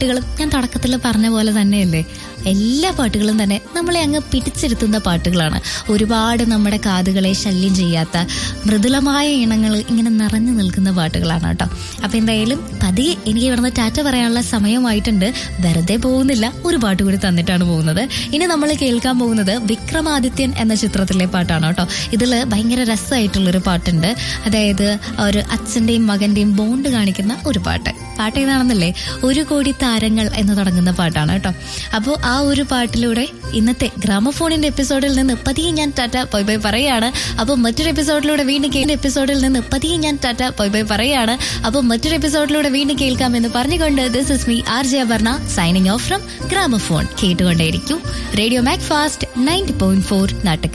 പാട്ടുകളും ഞാൻ തുടക്കത്തിൽ പറഞ്ഞ പോലെ തന്നെയല്ലേ എല്ലാ പാട്ടുകളും തന്നെ നമ്മളെ അങ്ങ് പിടിച്ചിരുത്തുന്ന പാട്ടുകളാണ് ഒരുപാട് നമ്മുടെ കാതുകളെ ശല്യം ചെയ്യാത്ത മൃദുലമായ ഇണങ്ങൾ ഇങ്ങനെ നിറഞ്ഞു നിൽക്കുന്ന പാട്ടുകളാണ് കേട്ടോ അപ്പൊ എന്തായാലും പതിയെ എനിക്ക് ഇവിടുന്ന് ടാറ്റ പറയാനുള്ള സമയമായിട്ടുണ്ട് വെറുതെ പോകുന്നില്ല ഒരു പാട്ട് കൂടി തന്നിട്ടാണ് പോകുന്നത് ഇനി നമ്മൾ കേൾക്കാൻ പോകുന്നത് വിക്രമാദിത്യൻ എന്ന ചിത്രത്തിലെ പാട്ടാണ് കേട്ടോ ഇതിൽ ഭയങ്കര രസമായിട്ടുള്ളൊരു പാട്ടുണ്ട് അതായത് ഒരു അച്ഛന്റെയും മകന്റെയും ബോണ്ട് കാണിക്കുന്ന ഒരു പാട്ട് പാട്ട് ഏതാണെന്നല്ലേ ഒരു കോടി താരങ്ങൾ എന്ന് തുടങ്ങുന്ന പാട്ടാണ് കേട്ടോ അപ്പോൾ ആ ഒരു പാട്ടിലൂടെ ഇന്നത്തെ ഗ്രാമഫോണിന്റെ എപ്പിസോഡിൽ നിന്ന് പതിയെ ഞാൻ ടാറ്റ ബൈ ബൈ പറയാണ് അപ്പോൾ മറ്റൊരു എപ്പിസോഡിലൂടെ വീണ്ടും കേൾക്കുന്ന എപ്പിസോഡിൽ നിന്ന് പതിയെ ഞാൻ ടാറ്റ ബൈ ബൈ പറയാണ് അപ്പോൾ മറ്റൊരു എപ്പിസോഡിലൂടെ വീണ്ടും കേൾക്കാമെന്ന് പറഞ്ഞുകൊണ്ട് this is me R J Aparna signing off from gramophone കേട്ടുകൊണ്ടേയിരിക്കും radio Macfast ninety point four നാട്ടുക